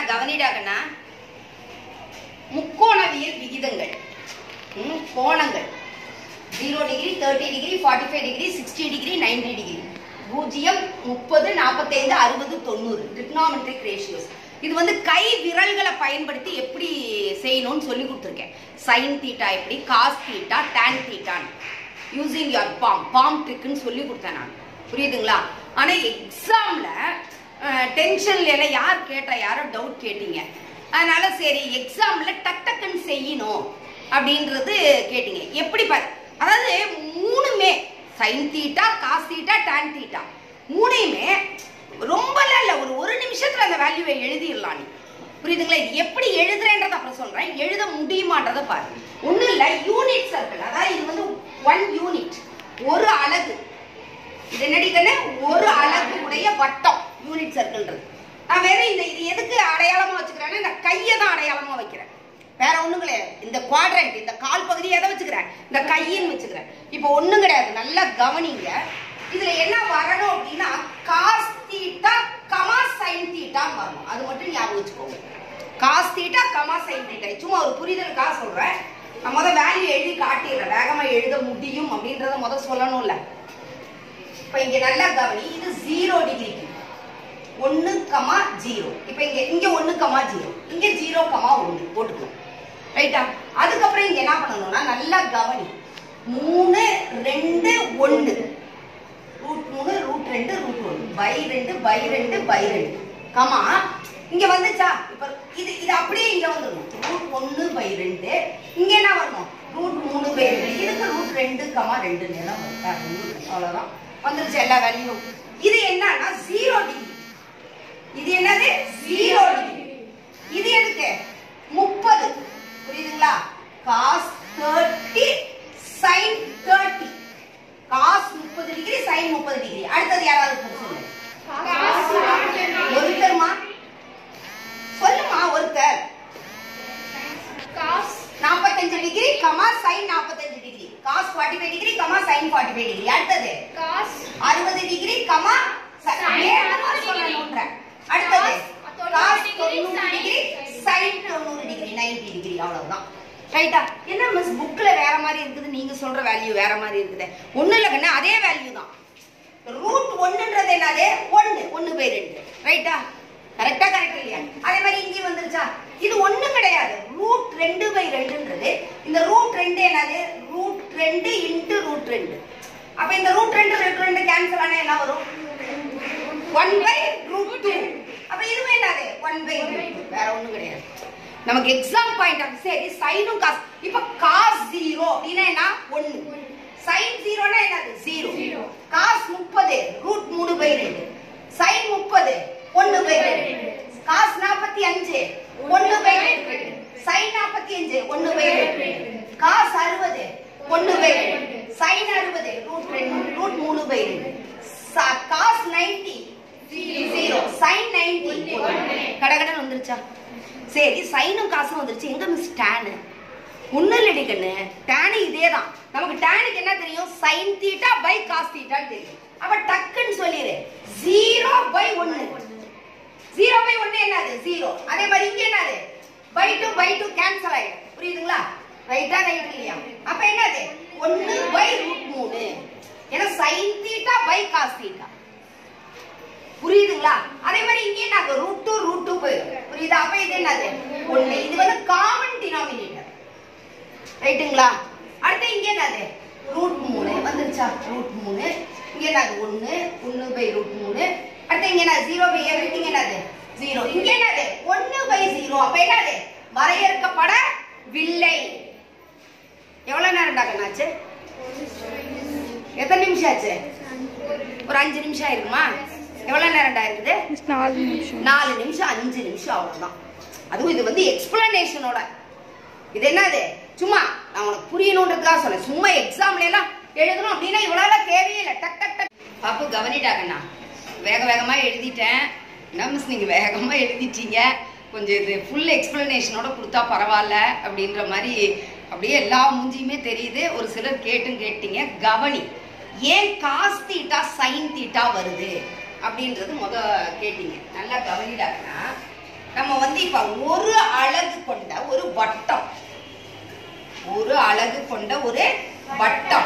கவனிடாகண்ணா முக்கோணவியல் விகிதங்கள் ம், கோணங்கள் zero degree thirty degree forty five degree sixty degree ninety degree பூஜ்ஜியம் முப்பது நாற்பத்தைந்து அறுபது தொண்ணூறு ட்ரிக்னாமெட்ரிக் ரேஷியோஸ் இது வந்து கை விரல்களை பயன்படுத்தி எப்படி செய்யணும்னு சொல்லி கொடுத்துருக்கேன் சைன் தீட்டா எப்படி காஸ் தீட்டா டேன் தீட்டான் யூசிங் யுவர் பாம் பாம் ட்ரிக்குன்னு சொல்லி கொடுத்தேன் நான் புரியுதுங்களா ஆனால் எக்ஸாமில் டென்ஷன்ல எல்லாம் யார் கேட்டா யாரோ டவுட் கேட்டீங்க அதனால சரி எக்ஸாம்ல டக் டக்குன்னு செய்யணும் அப்படின்றது கேட்டீங்க எப்படி பாரு அதாவது மூணுமே sine theta cos theta tan theta மூணையுமே ரொம்பலாம் இல்லை ஒரு ஒரு நிமிஷத்துல அந்த வேல்யூவை எழுதிடலாம் நீ புரியுதுங்களா இது எப்படி எழுதுறேன்றத அப்புறம் சொல்றேன் எழுத முடியுமான்றத பாரு ஒன்றும் இல்லை யூனிட் சர்க்கிள் அதாவது இது வந்து ஒன் யூனிட் ஒரு அலகு இது என்னடி கண்ணு ஒரு அலகு உடைய வட்டம் யூனிட் சர்க்கிள்ன்றது நான் வேற இந்த இது எதுக்கு அடையாளமா வச்சுக்கிறேன்னா இந்த கையை தான் அடையாளமா வைக்கிறேன் வேற ஒண்ணும் கிடையாது இந்த குவாட்ரண்ட் இந்த கால் பகுதியை எதை வச்சுக்கிறேன் இந்த கையின்னு வச்சுக்கிறேன் இப்போ ஒண்ணும் கிடையாது நல்லா கவனிங்க இதுல என்ன வரணும் அப்படின்னா காஸ் தீட்டா கமா சைன் தீட்டான்னு வரணும் அது மட்டும் ஞாபகம் வச்சுக்கோங்க cos theta comma sine theta சும்மா ஒரு புரிதலுக்காக சொல்றேன் நான் முத வேல்யூ எழுதி காட்டிடுறேன் வேகமா எழுத முடியும் அப்படின்றத முத சொல்லணும்ல இப்ப இங்க நல்லா கவனி இது ஜீரோ டிகிரிக்கு ஒன்னு கமா ஜீரோ இப்ப இங்க இங்க ஒன்னு கமா ஜீரோ இங்க ஜீரோ கமா ஒன்னு போட்டுக்கணும் ரைட்டா அதுக்கப்புறம் இங்க என்ன பண்ணணும்னா நல்லா கவனி மூணு ரெண்டு ஒன்னு ரூட் மூணு ரூட் ரெண்டு ரூட் ஒன்று பை ரெண்டு பை ரெண்டு பை ரெண்டு கமா இங்க வந்துச்சா இப்ப இது இது அப்படியே இங்க வந்துடணும் ரூட் ஒன்னு பை ரெண்டு இங்க என்ன வரணும் ரூட் மூணு பை ரெண்டு இதுக்கு ரூட் ரெண்டு கமா ரெண்டு நேரம் வரும் வேற ஒண்ணும் இல்லை. அவ்வளவுதான் வந்துருச்சு எல்லா வேல்யூவும் இது என்னன்னா ஜீரோ டிகிரி இது என்னது ஜீரோ டிகிரி இது எதுக்கு முப்பது புரியுதுங்களா cos thirty sine thirty cos முப்பது டிகிரி சைன் முப்பது டிகிரி அடுத்தது யாராவது ஒருத்தர் சொல்லு ஒருத்தர்மா சொல்லுமா ஒருத்தர் நாற்பத்தஞ்சு டிகிரி கமா சைன் நாற்பத்தஞ்சு degree cos forty five degree comma sine forty five degree அடுத்தது அறுபது டிகிரி கமா சொல்லணும்ன்ற அடுத்தது காஸ் தொண்ணூறு டிகிரி சைன் தொண்ணூறு டிகிரி நைன்டி டிகிரி அவ்வளவுதான் ரைட்டா என்ன மிஸ் புக்ல வேற மாதிரி இருக்குது நீங்க சொல்ற வேல்யூ வேற மாதிரி இருக்குது ஒண்ணு இல்ல கண்ணு அதே வேல்யூ தான் ரூட் ஒண்ணுன்றது என்னது ஒண்ணு ஒண்ணு பை ரெண்டு ரைட்டா கரெக்டா கரெக்ட் இல்லையா அதே மாதிரி இங்கே வந்துருச்சா இது ஒண்ணு கிடையாது ரூட் ரெண்டு பை ரெண்டுன்றது இந்த ரூட் ரெண்டு என்னது ரூட் ரெண்டு இன்ட்டு ரூட் ரெண்டு அப்ப இந்த ரூட் ரெண்டு ரூட் ரெண்டு கேன்சல் ஆனா என்ன வரும் ஒன் பை ரூட் டூ அப்ப இதுவே என்னது ஒன் பை வேற ஒண்ணும் கிடையாது நமக்கு எக்ஸாம் பாயிண்ட் ஆஃப் சரி சைனும் காஸ் இப்ப காஸ் ஜீரோ அப்படின்னா என்ன ஒன்னு சைன் ஜீரோனா என்னது ஜீரோ காஸ் முப்பது ரூட் மூணு பை ரெண்டு சைன் முப்பது ஒன்னு பை ரெண்டு காஸ் நாற்பத்தி அஞ்சு ஒன்னு பை ரெண்டு சைன் நாற்பத்தி அஞ்சு ஒன்னு பை ரெண்டு காஸ் அறுபது ஒன்னு பை ரெண்டு சைன் அறுபது ரூட் ரெண்டு ரூட் மூணு பை ரெண்டு ச- cos ninety zero sine ninety கடகடன் வந்துருச்சா சரி சைனும் காசும் வந்துருச்சு எங்க மிஸ் டேனு ஒன்றும் இல்லடி கண்ணு டேனு இதே தான் நமக்கு டேனுக்கு என்ன தெரியும் சைன் தீட்டா பை காஸ் தீட்டான்னு தெரியும் அப்ப டக்குன்னு சொல்லிடு ஜீரோ பை ஒன்னு ஜீரோ பை ஒன்னு என்னது ஜீரோ அதே மாதிரி இங்க என்னது by two by two cancel ஆயிடும் புரியுதுங்களா ரைட்டா ரைட் இல்லையா அப்ப என்னது ஒன்னு பை ரூட் மூணு ஏன்னா sine theta by cos theta புரியுதுங்களா அதே மாதிரி இங்கே நாங்க ரூட் டூ ரூட் டூ போயிடும் புரியுதா அப்ப இது என்னது ஒண்ணு இது வந்து காமன் டினாமினேட்டர் ரைட்டுங்களா அடுத்து இங்க என்னது ரூட் மூணு வந்துருச்சா ரூட் மூணு இங்க என்னது ஒண்ணு ஒண்ணு பை ரூட் மூணு அடுத்து இங்க என்ன ஜீரோ பை எவ்ரிதிங் என்னது ஜீரோ இங்க என்னது ஒண்ணு பை ஜீரோ அப்ப என்னது வரையறுக்கப்படவில்லை எவ்வளவு நேரம் டாக்கண்ணாச்சு எத்தனை நிமிஷம் ஆச்சு ஒரு அஞ்சு நிமிஷம் ஆயிருக்குமா எவ்வளவு நேரம்டா இருக்குது நாலு நிமிஷம் நாலு நிமிஷம் அஞ்சு நிமிஷம் அவ்வளவுதான் அதுவும் இது வந்து எக்ஸ்பிளனேஷனோட இது என்னது சும்மா நான் உனக்கு புரியணுன்றதுக்காக சொன்னேன் சும்மா எக்ஸாம்ல எல்லாம் எழுதணும் அப்படின்னா இவ்வளவு தேவையே இல்லை டக் டக் டக் பாப்பு கவனிட்டாங்கண்ணா வேக வேகமா எழுதிட்டேன் என்ன மிஸ் நீங்க வேகமா எழுதிட்டீங்க கொஞ்சம் இது ஃபுல் எக்ஸ்பிளனேஷனோட கொடுத்தா பரவாயில்ல அப்படின்ற மாதிரி அப்படியே எல்லா மூஞ்சியுமே தெரியுது ஒரு சிலர் கேட்டும் கேட்டீங்க கவனி ஏன் காஸ் தீட்டா சைன் தீட்டா வருது அப்படின்றது முத கேட்டீங்க நல்லா கவனிடாங்கன்னா நம்ம வந்து கண்டிப்பா ஒரு அலகு கொண்ட ஒரு வட்டம் ஒரு அலகு கொண்ட ஒரு வட்டம்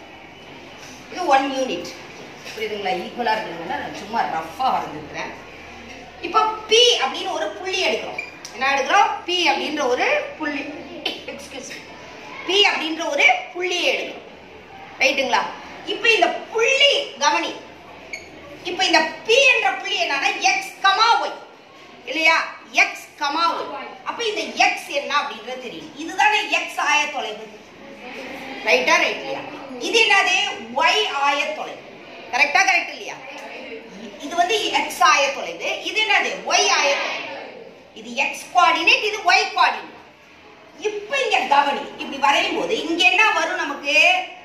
இது ஒன் யூனிட் புரியுதுங்களா ஈக்குவலா இருக்குதுன்னா நான் சும்மா ரஃபா வரைஞ்சிருக்கிறேன் இப்போ பி அப்படின்னு ஒரு புள்ளி எடுக்கிறோம் என்ன எடுக்கிறோம் பி அப்படின்ற ஒரு புள்ளி எக்ஸ்கியூஸ் பி அப்படின்ற ஒரு புள்ளியை எடுக்கிறோம் ரைட்டுங்களா இப்போ இந்த புள்ளி கவனி இப்போ இந்த பி என்ற புள்ளி என்னன்னா எக்ஸ் கமா ஒய் இல்லையா எக்ஸ் கமா ஒய் அப்ப இந்த எக்ஸ் என்ன அப்படின்றது தெரியும் இதுதானே எக்ஸ் ஆயத்தொலைவு ரைட்டா ரைட் இல்லையா இது என்னது ஒய் ஆயத்தொலைவு கரெக்டா கரெக்ட் இல்லையா இது வந்து எக்ஸ் ஆயத்தொலைவு இது என்னது ஒய் ஆயத்தொலைவு இது எக்ஸ் கோஆர்டினேட் இது ஒய் கோஆர்டினேட் இப்போ இங்க கவனி இப்படி வரையும் போது இங்க என்ன வரும் நமக்கு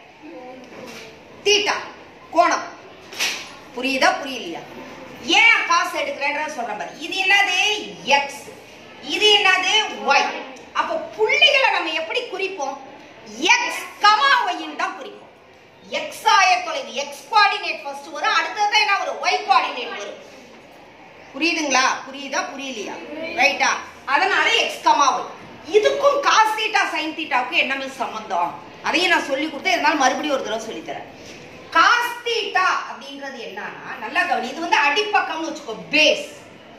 தீட்டா கோணம் புரியுதா புரியலையா ஏன் காசு எடுக்கிறேன்ற சொல்றேன் பாரு இது என்னது எக்ஸ் இது என்னது ஒய் அப்போ புள்ளிகளை நம்ம எப்படி குறிப்போம் எக்ஸ் கமா ஒய்ன்னு தான் குறிப்போம் எக்ஸ் ஆயத்தொலைவு எக்ஸ் கோஆர்டினேட் ஃபர்ஸ்ட் வரும் அடுத்தது தான் என்ன வரும் ஒய் கோஆர்டினேட் வரும் புரியுதுங்களா புரியுதா புரியலையா ரைட்டா அதனால எக்ஸ் கமா ஒய் இதுக்கும் காஸ் தீட்டா சைன் தீட்டாவுக்கும் என்ன மிஸ் சம்பந்தம் அதையும் நான் சொல்லி கொடுத்தேன் இருந்தாலும் மறுபடியும் ஒரு தடவை சொல்லி தரேன் காஸ் தீட்டா அப்படின்றது என்னன்னா நல்லா கவனி இது வந்து அடிப்பக்கம்னு வச்சுக்கோ பேஸ்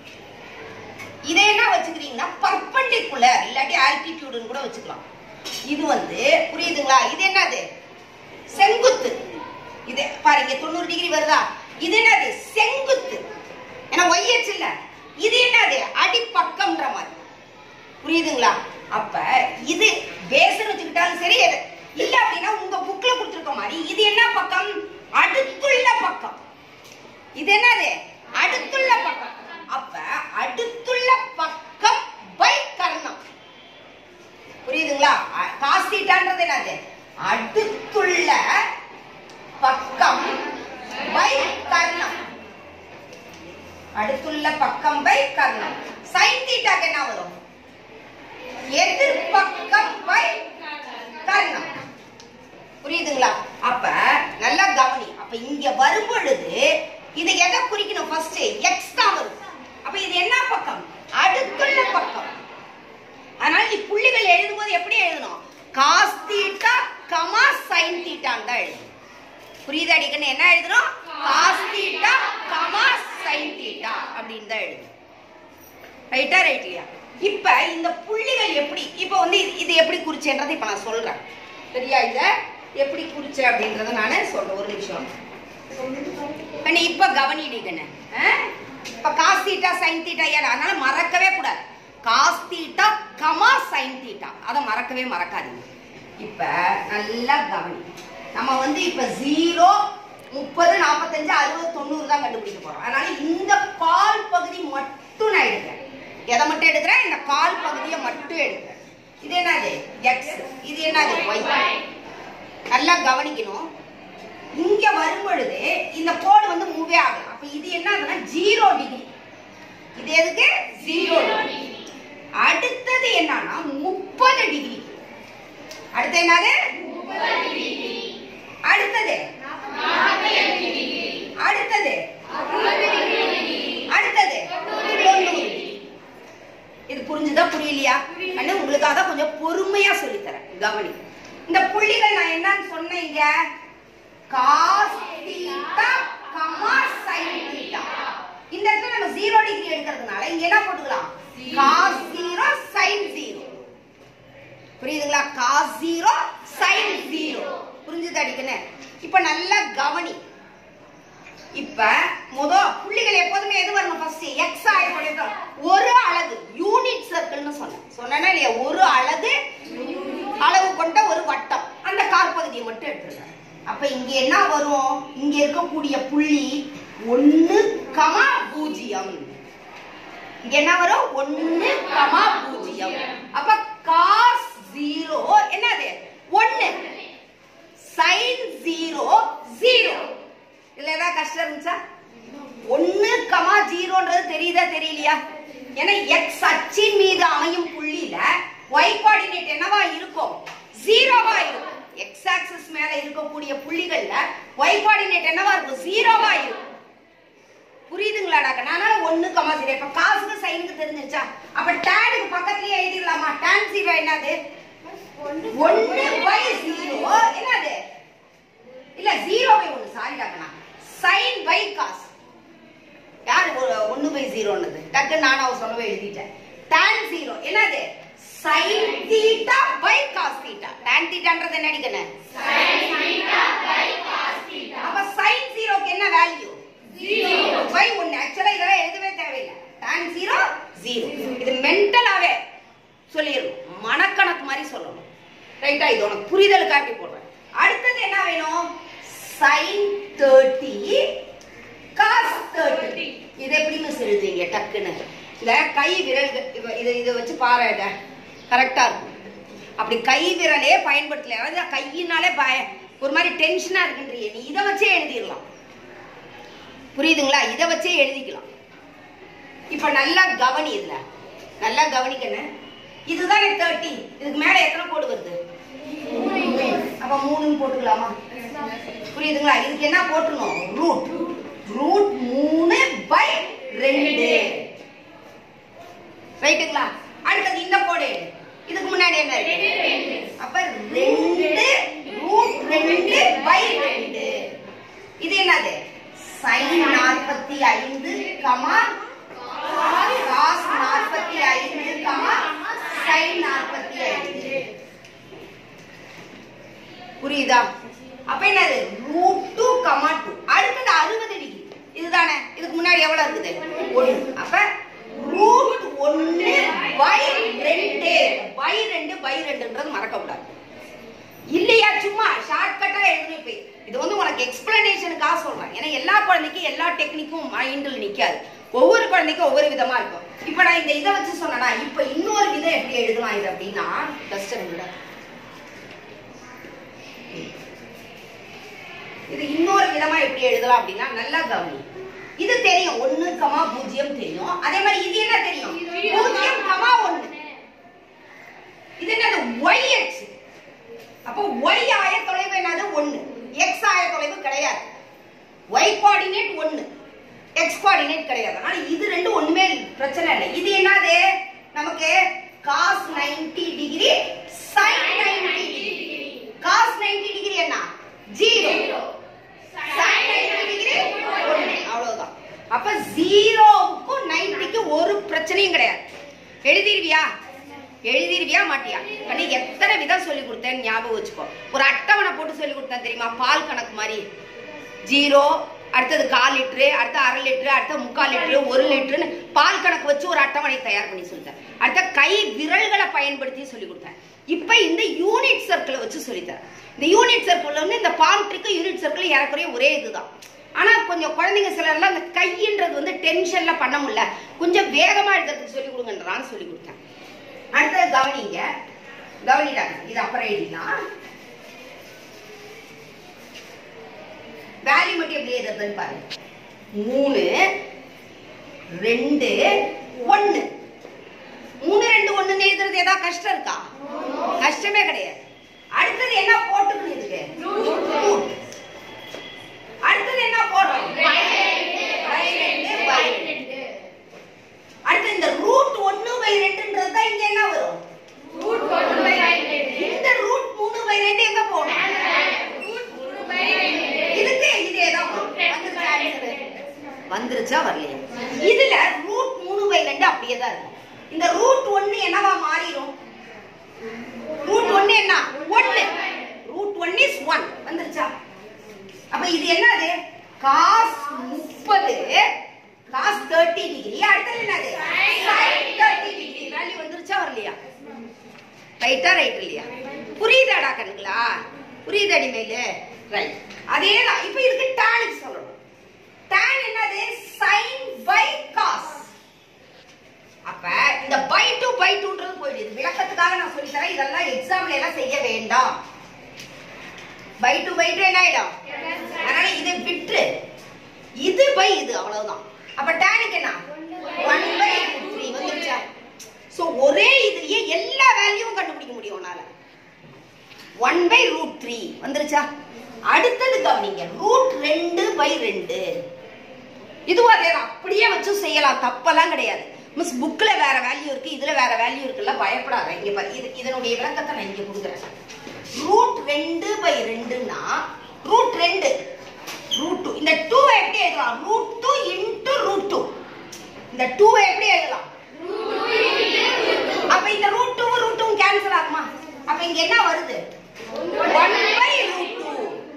இதை என்ன வச்சுக்கிறீங்கன்னா பர்பண்டிகுலர் இல்லாட்டி ஆல்டிடியூடுன்னு கூட வச்சுக்கலாம் இது வந்து புரியுதுங்களா இது என்னது செங்குத்து இது பாருங்க தொண்ணூறு டிகிரி வருதா இது என்னது செங்குத்து ஏன்னா ஒய்யச்சு இல்ல இது என்னது அடிப்பக்கம்ன்ற மாதிரி புரியுதுங்களா அப்ப இது பேஸ்னு வச்சுக்கிட்டாலும் சரி எது இல்ல அப்படின்னா உங்க புக்ல கொடுத்துருக்க மாதிரி இது என்ன பக்கம் அடுத்துள்ள பக்கம் இது என்னது அடுத்துள்ள பக்கம் அப்ப அடுத்துள்ள பக்கம் பை கர்ணம் புரியுதுங்களா அ- காஸ் தீட்டான்றது என்னது அடுத்துள்ள பக்கம் பை கர்ணம் அடுத்துள்ள பக்கம் பை கர்ணம் சைன் தீட்டாக்கு என்ன வரும் எதிர்பக்கம் பை கர்ணம் புரியுதுங்களா அப்ப நல்லா கவனி அப்ப இங்க வரும் பொழுது இது எதை குறிக்கணும் ஃபர்ஸ்ட் எக்ஸ் தான் வரும் அப்ப இது என்ன பக்கம் அடுத்துள்ள பக்கம் அதனால நீ புள்ளிகள் எழுதும்போது எப்படி எழுதணும் காஸ் தீட்டா கமா சைன் தீட்டான்னு தான் எழுதணும் புரியுதா அடிக்கணும் என்ன எழுதணும் cos theta comma sine theta அப்படின்னு தான் எழுதணும் ரைட்டா ரைட் இல்லையா இப்ப இந்த புள்ளிகள் எப்படி இப்ப வந்து இது- இது எப்படி குறிச்சேன்றதை இப்ப நான் சொல்றேன் சரியா இத எப்படி குறிச்ச அப்படின்றத நானே சொல்றேன் ஒரு நிமிஷம் கண்ணு இப்ப கவனிடிக்கண்ணு இப்ப காஸ் தீட்டா சைன் தீட்டா ஏன் அதனால மறக்கவே கூடாது cos theta comma sine theta அதை மறக்கவே மறக்காதீங்க இப்ப நல்லா கவனி நம்ம வந்து இப்ப ஜீரோ முப்பது நாற்பத்தஞ்சு அறுபது தொண்ணூறு தான் கண்டுபிடிக்க போறோம் அதனால இந்த கால் பகுதி மட்டும் நான் எடுக்கிறேன் எதை மட்டும் எடுக்கிறேன் இந்த கால் பகுதியை மட்டும் எடுக்கிறேன் இது என்னது எக்ஸ் இது என்னது ஒய் நல்லா கவனிக்கணும் இங்க வரும் பொழுது இந்த கோடு வந்து மூவே ஆகும் அப்ப இது என்ன ஆகுதுன்னா ஜீரோ டிகிரி இது எதுக்கு ஜீரோ டிகிரி அடுத்தது என்னன்னா முப்பது டிகிரி அடுத்து என்னது அடுத்தது அடுத்தது அடுத்தது தொண்ணூறு டிகிரி இது புரிஞ்சுதா புரியலையா அண்ணா உங்களுக்காக தான் கொஞ்சம் பொறுமையா சொல்லித் தரேன் கவனி இந்த புள்ளிகள் நான் என்னன்னு சொன்னேன் இங்க cos theta comma sine theta இந்த இடத்துல நம்ம ஜீரோ டிகிரி எடுக்கிறதுனால இங்க என்ன போட்டுக்கலாம் காஸ் ஜீரோ சைன் ஜீரோ புரியுதுங்களா காஸ் ஜீரோ சைன் ஜீரோ புரிஞ்சுது அடிக்கணும் இப்ப நல்லா கவனி இப்ப முத புள்ளிகள் எப்போதுமே எது வரணும் ஃபர்ஸ்ட் எக்ஸ் ஆயிரம் ஒரு அலகு யூனிட் சர்க்கிள்னு சொன்னேன் சொன்னேன்னா இல்லையா ஒரு அலகு அளவு கொண்ட ஒரு வட்டம் அந்த காற்பகுதியை மட்டும் எடுத்துருக்கேன் அப்ப இங்க என்ன வரும் இங்க இருக்கக்கூடிய புள்ளி ஒன்னு கமா பூஜ்ஜியம் இங்க என்ன வரும் ஒன்னு கமா பூஜ்ஜியம் அப்ப காஸ் ஜீரோ என்னது ஒன்னு சைன் ஜீரோ ஜீரோ இதுல ஏதாவது கஷ்டம் இருந்துச்சா ஒன்னு கமா ஜீரோன்றது தெரியுதா தெரியலையா ஏன்னா எக்ஸ் அச்சின் மீது அமையும் புள்ளியில y கோஆர்டினேட் என்னவா இருக்கும் ஜீரோவா இருக்கும் எக்ஸ் ஆக்சிஸ் மேல இருக்கக்கூடிய புள்ளிகள்ல y கோஆர்டினேட் என்னவா இருக்கும் ஜீரோவா இருக்கும் புரியுதுங்களாடா அதனால ஒண்ணு கமா ஜீரோ இப்ப காசுக்கு சைனுக்கு தெரிஞ்சிருச்சா அப்ப ஜீரோ என்னது ஒன்னு பை ஜீரோ என்னது இல்ல ஜீரோ பை ஒன்னு சாரி டாக்கனா சைன் பை காஸ் யாரு ஒரு- ஒண்ணு பை ஜீரோன்னது டக்கு நானும் அவ சொல்லவே எழுதிட்டேன் டான் ஜீரோ என்னது sine theta by cos theta tan தீட்டான்றது என்ன அடிக்கணும் அப்ப சைன் ஜீரோக்கு என்ன வேல்யூ பை ஒன்னு ஆக்சுவலா இதெல்லாம் எழுதவே தேவையில்லை டான் ஜீரோ ஜீரோ இது மென்டலாவே சொல்லிடணும் மனக்கணக்கு மாதிரி சொல்லணும் ரைட்டா இது உனக்கு புரிதலுக்காக இப்படி போடுறேன் அடுத்தது என்ன வேணும் சைன் தேர்ட்டி காஸ் தேர்ட்டி இது எப்படி மிஸ் எழுதுவீங்க டக்குன்னு இந்த கை விரல் இது இதை வச்சு பாரு கரெக்டா இருக்கும் அப்படி கை விரலே பயன்படுத்தல அதாவது கையினாலே பய ஒரு மாதிரி டென்ஷனா இருக்குன்றியே நீ இதை வச்சே எழுதிடலாம் புரியுதுங்களா இதை வச்சே எழுதிக்கலாம் இப்ப நல்லா கவனி இதுல நல்லா கவனிக்கணும் இதுதானே தேர்ட்டி இதுக்கு மேல எத்தனை கோடு வருது அப்ப மூணுன்னு போட்டுக்கலாமா புரியுதுங்களா இதுக்கு என்ன போட்டுருணும் ரூட் ரூட் மூணு பை ரெண்டு ரைட்டுங்களா அடுத்தது இந்த கோடு எடு. இதுக்கு முன்னாடி என்ன இருக்கு அப்ப ரெண்டு ரூட் ரெண்டு பை ரெண்டு இது என்னது சைன் நாற்பத்தி ஐந்து கமா காஸ் நாற்பத்தி ஐந்து கமா சைன் நாற்பத்தி ஐந்து புரியுதா அப்ப என்னது ரூட் டூ கமா டூ அடுத்தது அறுபது டிகிரி இதுதானே இதுக்கு முன்னாடி எவ்வளவு இருக்குது ஒண்ணு அப்ப ரூட் ஒன்னு பை ரெண்டு பை ரெண்டு பை ரெண்டுன்றது மறக்க கூடாது இல்லையா சும்மா ஷார்ட்கட்டா எழுதி போய் இது வந்து உனக்கு எக்ஸ்பிளனேஷனுக்காக சொல்றேன் ஏன்னா எல்லா குழந்தைக்கும் எல்லா டெக்னிக்கும் மைண்டில் நிக்காது ஒவ்வொரு குழந்தைக்கும் ஒவ்வொரு விதமா இருக்கும் இப்ப நான் இந்த இதை வச்சு சொன்னேனா இப்ப இன்னொரு விதம் எப்படி எழுதலாம் இது அப்படின்னா டஸ்டர் விட இது இன்னொரு விதமா எப்படி எழுதலாம் அப்படின்னா நல்லா கவனி இது தெரியும் ஒண்ணு கமா பூஜ்ஜியம் தெரியும் அதே மாதிரி இது என்ன தெரியும் பூஜ்ஜியம் கமா ஒண்ணு இது என்னது ஒய் எக்ஸ் அப்போ ஒய் ஆய தொலைவு என்னது ஒண்ணு எக்ஸ் ஆய தொலைவு கிடையாது ஒய் கோஆர்டினேட் ஒண்ணு எக்ஸ் கோஆர்டினேட் கிடையாது அதனால இது ரெண்டும் ஒண்ணுமே பிரச்சனை இல்லை இது என்னது நமக்கு cos 90 degree sin 90 degree cos 90 degree என்ன ஜீரோ sin 90 டிகிரி ஒண்ணு அவ்வளவுதான் அப்ப ஜீரோவுக்கும் 90க்கு ஒரு பிரச்சனையும் கிடையாது எழுதிருவியா எழுதிருவியா மாட்டியா கண்ணி எத்தனை விதம் சொல்லி கொடுத்தேன்னு ஞாபகம் வச்சுக்கோ ஒரு அட்டவணை போட்டு சொல்லி கொடுத்தேன் தெரியுமா பால் கணக்கு மாதிரி ஜீரோ அடுத்தது கால் லிட்டரு அடுத்து அரை லிட்டரு அடுத்த முக்கால் லிட்டரு ஒரு லிட்டருன்னு பால் கணக்கு வச்சு ஒரு அட்டவணை தயார் பண்ணி சொல்லித்தேன் அடுத்த கை விரல்களை பயன்படுத்தி சொல்லி கொடுத்தேன் இப்ப இந்த யூனிட் சர்க்கிளை வச்சு சொல்லித்தரேன் இந்த யூனிட் சர்க்கிள் வந்து இந்த பால்ட்ரிக்கு யூனிட் சர்க்கிள் ஏறக்குறைய ஒரே இதுதான் ஆனா கொஞ்சம் குழந்தைங்க சிலர்லாம் அந்த கைன்றது வந்து டென்ஷன்ல பண்ண முடியல கொஞ்சம் வேகமா எழுதுறதுக்கு சொல்லி கொடுங்கன்றான்னு சொல்லி கொடுத்தேன் அடுத்தது கவனிங்க கவனிடாங்க இது அப்புறம் எழுதிக்கலாம் வேல்யூ மட்டும் எப்படி எழுதுறதுன்னு பாருங்க மூணு ரெண்டு ஒண்ணு மூணு ரெண்டு ஒண்ணுன்னு எழுதுறது ஏதாவது கஷ்டம் இருக்கா கஷ்டமே கிடையாது அடுத்தது என்ன போட்டுக்கணும் இதுக்கு Root. அடுத்தது என்ன போடுறோம் By ரெண்டு, by ரெண்டு. அடுத்து இந்த ரூட் ஒன்னு பை ரெண்டுன்றது தான் இங்க என்ன வரும் இந்த ரூட் மூணு பை ரெண்டு எங்க போகணும் இதுக்கு இதே தான் வரும். வந்துருச்சா answer? வந்துருச்சா வரலையா இதுல ரூட் மூணு பை ரெண்டு அப்படியே தான் இருக்கும் இந்த ரூட் ஒன்னு என்னவா மாறிடும் ரூட் ஒன்னு என்ன ஒன்னு ரூட் ஒன் இஸ் ஒன் வந்துருச்சா அப்ப இது என்னது காஸ் முப்பது காஸ் தேர்ட்டி டிகிரி அடுத்தது என்னது தேர்ட்டி டிகிரி வேல்யூ வந்துருச்சா வரலையா ரைட்டா ரைட் இல்லையா புரியுதாடா கண்ணுங்களா புரியுதாடி மேலு ரைட் அதே தான் இப்போ இதுக்கு டானுக்கு சொல்லணும் டான் என்னது சைன் பை காஸ் அப்ப இந்த பை டு பை டூன்றது போயிடுது விளக்கத்துக்காக நான் சொல்லி தரேன் இதெல்லாம் எக்ஸாம்ல எல்லாம் செய்ய வேண்டாம் பை டு பை டு என்ன ஆயிடும் அதனால இதை விட்டுரு இது பை இது அவ்வளவுதான் அப்ப டானுக்கு என்ன ஒன் பை த்ரீ வந்துருச்சா சோ ஒரே இதுலயே எல்லா வேல்யூவும் கண்டுபிடிக்க முடியும் உன்னால ஒன் பை ரூட் த்ரீ வந்துருச்சா அடுத்தது கவனிங்க ரூட் ரெண்டு பை ரெண்டு இதுவும் அதே தான் அப்படியே வச்சு செய்யலாம் தப்பெல்லாம் கிடையாது மிஸ் புக்ல வேற வேல்யூ இருக்கு இதுல வேற வேல்யூ இருக்குல்ல பயப்படாத இங்க பாரு இது இதனுடைய விளக்கத்தை நான் இங்க கொடுக்குறேன் ரூட் ரெண்டு பை ரெண்டுன்னா ரூட் ரெண்டு ரூட் டூ இந்த டூ எப்படி எழுதலாம் root two into root two இந்த டூ எப்படி எழுதலாம் அப்ப இந்த root two root two cancel ஆகுமா அப்ப இங்க என்ன வருது one by root two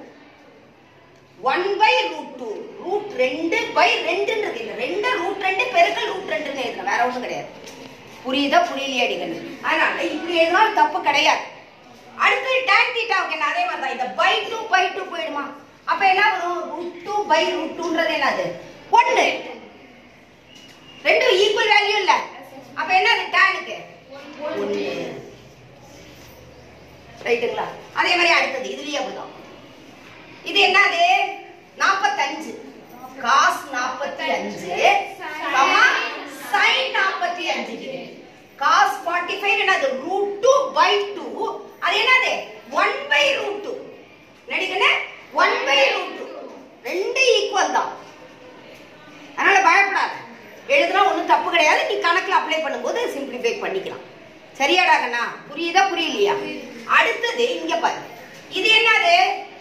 one by root two root ரெண்டு பை ரெண்டுன்றது இந்த ரெண்டு ரூட் ரெண்டு பெருக்கல் ரூட் ரெண்டுன்னு எழுதுறேன் வேற ஒண்ணும் கிடையாது புரியுதா புரியலையா அடிக்கணும் அதனால இப்படி எழுதினாலும் தப்பு கிடையாது அடுத்து tan தீட்டாவுக்கு என்ன அதே மாதிரி தான் இந்த பை டூ பை டூ போயிடுமா அப்ப என்ன வரும் ரூட் டூ பை ரூட் டூன்றது என்னது ஒன்னு ரெண்டும் ஈக்குவல் வேல்யூ இல்ல அப்ப என்னது டேனுக்கு ஒன்னு ரைட்டுங்களா அதே மாதிரி அடுத்தது இதுலயே அப்படிதான் இது என்னது நாற்பத்தஞ்சு காஸ் நாற்பத்தி அஞ்சு கமா சைன் நாற்பத்தி அஞ்சு காஸ் ஃபார்ட்டி ஃபைவ் என்னது ரூட் டூ பை டூ அது என்னது ஒன் பை ரூட் டூ நடிக்கணே ஒன் பை ரூட் டூ ரெண்டு ஈக்குவல் தான் அதனால பயப்படாத எழுதுனா ஒன்றும் தப்பு கிடையாது நீ கணக்கில் அப்ளை பண்ணும்போது சிம்பிளிஃபை பண்ணிக்கலாம் சரியாடா கண்ணா புரியுதா புரியலையா அடுத்தது இங்க பாரு இது என்னது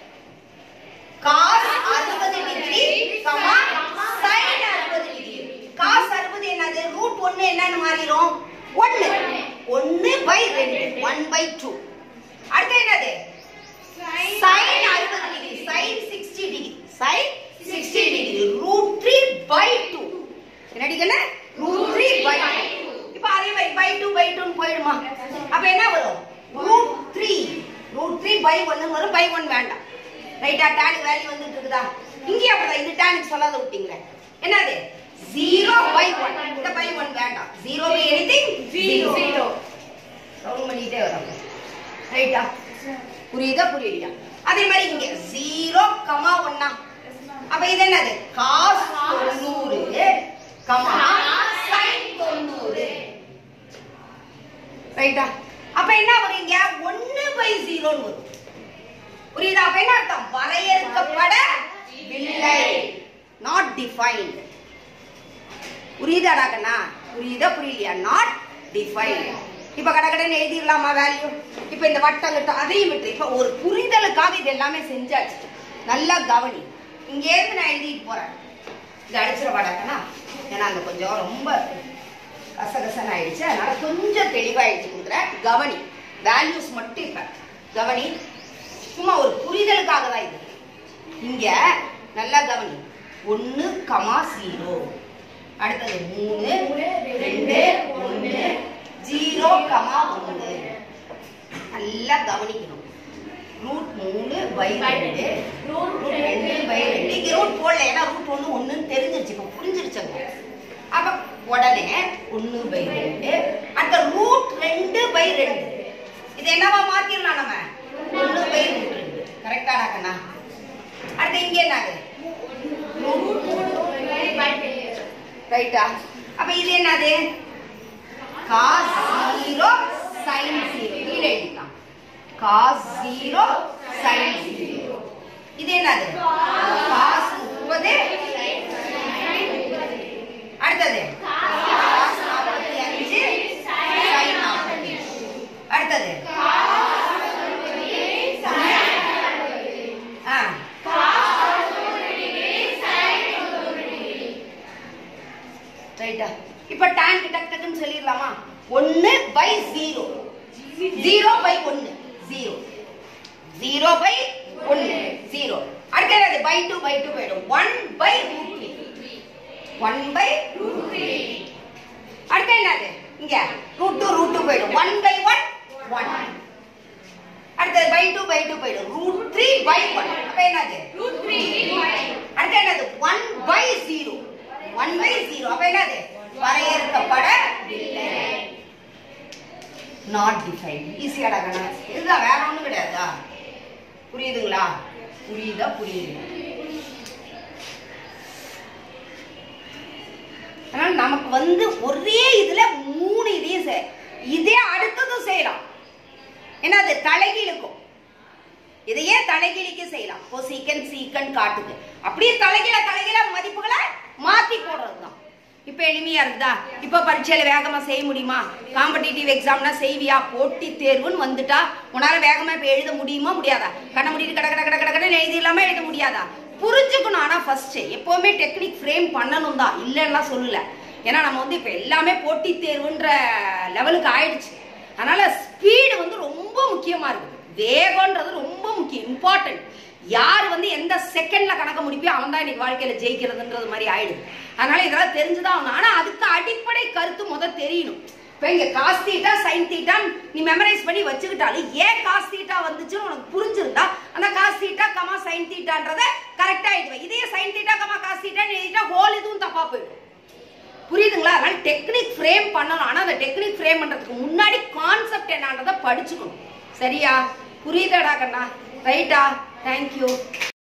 காஸ் அறுபது டிகிரி கமா சைன் அறுபது டிகிரி காஸ் அறுபது என்னது ரூட் ஒன்னு என்னன்னு மாறிடும் ஒன்னு ஒன்னு பை ரெண்டு ஒன் பை டூ அடுத்து என்னது சைன் அறுபது degree sine sixty degree sine sixty degree root three by two என்னடிக்கல ரூட் த்ரீ பை இப்போ அதே மாதிரி பை டூ பை டூன்னு போயிடுமா அப்ப என்ன வரும் root three root three by ஒன்னு வரும் பை ஒன் வேண்டாம் ரைட்டா டேனுக்கு வேல்யூ வந்துட்டு இருக்குதா இங்கேயும் அப்படிதான் இது டேனுக்கு சொல்லாத விட்டீங்களே என்னது ஜீரோ பை ஒன் இந்த பை ஒன் வேண்டாம் zero by anything zero round பண்ணிட்டே வரோம் ரைட்டா புரியுதா புரியலையா அதே மாதிரி இங்க ஜீரோ கமா ஒன்னா அப்ப இது என்னது காஸ் தொண்ணூறு கமா சைன் தொண்ணூறு ரைட்டா அப்ப என்ன வரும் இங்க ஒன்னு பை ஜீரோன்னு வரும் புரியுதா அப்ப என்ன அர்த்தம் வரையறுக்கப்படவில்லை நாட் டிஃபைன்ட் புரியுதாடா கண்ணா புரியுதா புரியலையா நாட் டிஃபைன்ட் இப்ப கடகடன்னு எழுதிடலாமா வேல்யூ இப்ப இந்த வட்டம் கிட்டம் அதையும் விட்டு இப்ப ஒரு புரிதலுக்காக இது எல்லாமே செஞ்சாச்சு நல்லா கவனி இங்க இருந்து நான் எழுதிட்டு போறேன் இது அடிச்சிட வாடாக்கண்ணா ஏன்னா அந்த கொஞ்சம் ரொம்ப கசகசன்னு ஆயிடுச்சு அதனால கொஞ்சம் தெளிவா எழுதி கொடுக்குறேன் கவனி வேல்யூஸ் மட்டும் இப்ப கவனி சும்மா ஒரு புரிதலுக்காக தான் இது இங்க நல்லா கவனி ஒன்னு கமா ஜீரோ அடுத்தது மூணு ரெண்டு ஒன்னு ஜீரோ கமா ஒன்னு நல்லா கவனிக்கணும் ரூட் மூணு பை ரெண்டு ரூட் ரெண்டு பை ரெண்டு இங்க ரூட் போடல ஏன்னா ரூட் ஒன்று ஒன்றுன்னு தெரிஞ்சிருச்சு இப்போ புரிஞ்சிருச்சுங்க அப்ப உடனே ஒன்று பை ரெண்டு அந்த ரூட் ரெண்டு பை ரெண்டு இது என்னவா மாத்திரலாம் நம்ம ஒன்று பை ரூட் ரெண்டு கரெக்டாடா கண்ணா அடுத்து இங்க என்னது ரைட்டா அப்ப இது என்னது காஸ் ஜீரோ சைன் ஜீரோ கீழே எழுதிக்கலாம் காஸ் ஜீரோ சைன் ஜீரோ இது என்னது காஸ் முப்பது அடுத்தது காஸ் நாற்பத்தி அஞ்சு சைன் நாற்பத்தி அடுத்தது ஆ ரைட்டா இப்ப tan டக் டக்குன்னு சொல்லிடலாமா ஒன்னு பை ஜீரோ ஜீரோ பை ஒன்னு ஜீரோ ஜீரோ பை ஒன்னு ஜீரோ அடுத்து என்னது பை டூ பை டூ போயிடும் one by root three one by root three அடுத்து என்னது இங்க ரூட் டூ ரூட் டூ போயிடும் ஒன் பை ஒன் ஒன் அடுத்தது பை டூ பை டூ போயிடும் ரூட் த்ரீ பை ஒன் அப்ப என்னது அடுத்து என்னது one by zero one by zero அப்ப என்னது வரையறுக்கப்படவில்லை நாட் டிஃபைன் ஈஸியாடா கண்ணா இதுதான் வேற ஒண்ணும் கிடையாதா புரியுதுங்களா புரியுதா புரியுது அதனால நமக்கு வந்து ஒரே இதுல மூணு இதையும் செய் இதே அடுத்ததும் செய்யலாம் என்னது தலைகீழுக்கும் இதையே தலைகீழிக்கு செய்யலாம் கொசீக்கன் சீக்கன் காட்டுக்கு அப்படியே தலைகீழ தலைகீழ மதிப்புகளை மாத்தி போடுறது தான் இப்போ எளிமையா இருக்குதா இப்போ பரீட்சையில வேகமா செய்ய முடியுமா காம்படிட்டிவ் எக்ஸாம்னா செய்வியா போட்டி தேர்வுன்னு வந்துட்டா உன்னால வேகமா இப்போ எழுத முடியுமா முடியாதா கண்ண முடிட்டு கட கட கட கட கடன்னு எழுதி இல்லாம எழுத முடியாதா புரிஞ்சுக்கணும் ஆனா ஃபர்ஸ்ட் எப்பவுமே டெக்னிக் ஃப்ரேம் பண்ணணும் தான் இல்லைன்னா சொல்லல ஏன்னா நம்ம வந்து இப்போ எல்லாமே போட்டி தேர்வுன்ற லெவலுக்கு ஆயிடுச்சு அதனால ஸ்பீடு வந்து ரொம்ப முக்கியமா இருக்குது வேகம்ன்றது ரொம்ப முக்கியம் இம்பார்ட்டன்ட் யார் வந்து எந்த செகண்ட்ல கணக்க முடிப்பியோ அவன் தான் இன்னைக்கு வாழ்க்கையில ஜெயிக்கிறதுன்றது மாதிரி ஆயிடுது அதனால இதெல்லாம் தெரிஞ்சுதான் ஆகணும் ஆனா அதுக்கு அடிப்படை கருத்து முத தெரியணும் இப்போ இங்க காஸ் தீட்டா சைன் தீட்டா நீ மெமரைஸ் பண்ணி வச்சுக்கிட்டாலும் ஏன் காஸ் தீட்டா வந்துச்சுன்னு உனக்கு புரிஞ்சிருந்தா அந்த காஸ் தீட்டா கமா சைன் தீட்டான்றத கரெக்டா எழுதுவேன் இதே சைன் தீட்டா கமா காஸ் தீட்டான்னு எழுதிட்டா ஹோல் இதுவும் தப்பா போயிடும் புரியுதுங்களா அதனால டெக்னிக் ஃப்ரேம் பண்ணணும் ஆனா அந்த டெக்னிக் ஃப்ரேம் பண்றதுக்கு முன்னாடி கான்செப்ட் என்னன்றதை படிச்சுக்கணும் சரியா புரியுதாடா கண்ணா ரைட்டா தேங்க்யூ